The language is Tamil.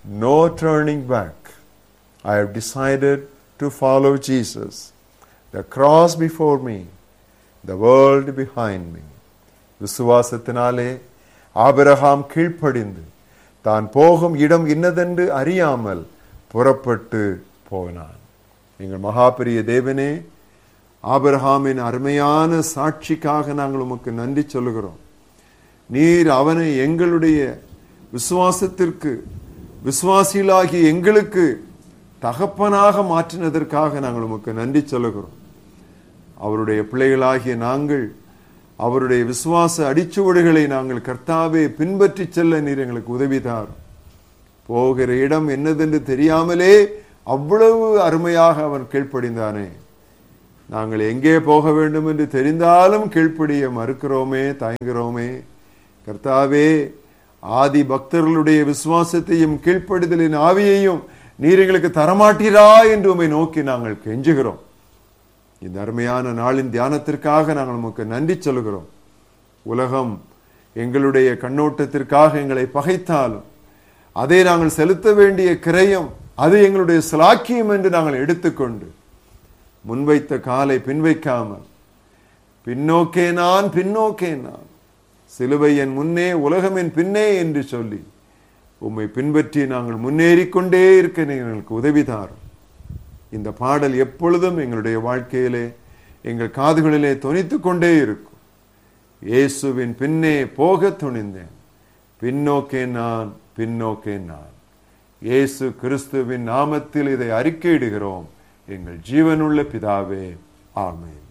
no turning back. I have decided to follow Jesus. The cross before me, the world behind me. விசுவாசத்தினாலே ஆபிரகாம் கீழ்ப்படிந்து தான் போகும் இடம் இன்னதென்று அறியாமல் புறப்பட்டு போனான் எங்கள் மகாபெரிய தேவனே ஆபிரகாமின் அருமையான சாட்சிக்காக நாங்கள் உமக்கு நன்றி சொல்லுகிறோம் நீர் அவனை எங்களுடைய விசுவாசத்திற்கு விசுவாசிகளாகிய எங்களுக்கு தகப்பனாக மாற்றினதற்காக நாங்கள் உமக்கு நன்றி சொல்லுகிறோம் அவருடைய பிள்ளைகளாகிய நாங்கள் அவருடைய விசுவாச அடிச்சுவடுகளை நாங்கள் கர்த்தாவே பின்பற்றி செல்ல நீர் எங்களுக்கு உதவிதார் போகிற இடம் என்னதென்று தெரியாமலே அவ்வளவு அருமையாக அவன் கீழ்ப்படிந்தானே நாங்கள் எங்கே போக வேண்டும் என்று தெரிந்தாலும் கீழ்ப்படிய மறுக்கிறோமே தயங்குகிறோமே கர்த்தாவே ஆதி பக்தர்களுடைய விசுவாசத்தையும் கீழ்ப்படுதலின் ஆவியையும் நீர் எங்களுக்கு தரமாட்டீரா என்று உம்மை நோக்கி நாங்கள் கெஞ்சுகிறோம் இந்த அருமையான நாளின் தியானத்திற்காக நாங்கள் உமக்கு நன்றி சொல்கிறோம் உலகம் எங்களுடைய கண்ணோட்டத்திற்காக எங்களை பகைத்தாலும் அதை நாங்கள் செலுத்த வேண்டிய கிரயம் அது எங்களுடைய சிலாக்கியம் என்று நாங்கள் எடுத்துக்கொண்டு முன்வைத்த காலை பின்வைக்காமல் பின்னோக்கே நான் பின்னோக்கே நான் சிலுவை என் முன்னே உலகம் என் பின்னே என்று சொல்லி உம்மை பின்பற்றி நாங்கள் முன்னேறிக் கொண்டே இருக்க நீர் எங்களுக்கு உதவி தாரும் இந்த பாடல் எப்பொழுதும் எங்களுடைய வாழ்க்கையிலே எங்கள் காதுகளிலே தொனித்துக் கொண்டே இருக்கும் இயேசுவின் பின்னே போக துணிந்தேன் பின்னோக்கே நான் பின்னோக்கே நான் இயேசு கிறிஸ்துவின் நாமத்தில் இதை அறிக்கையிடுகிறோம் எங்கள் ஜீவனுள்ள பிதாவே ஆமென்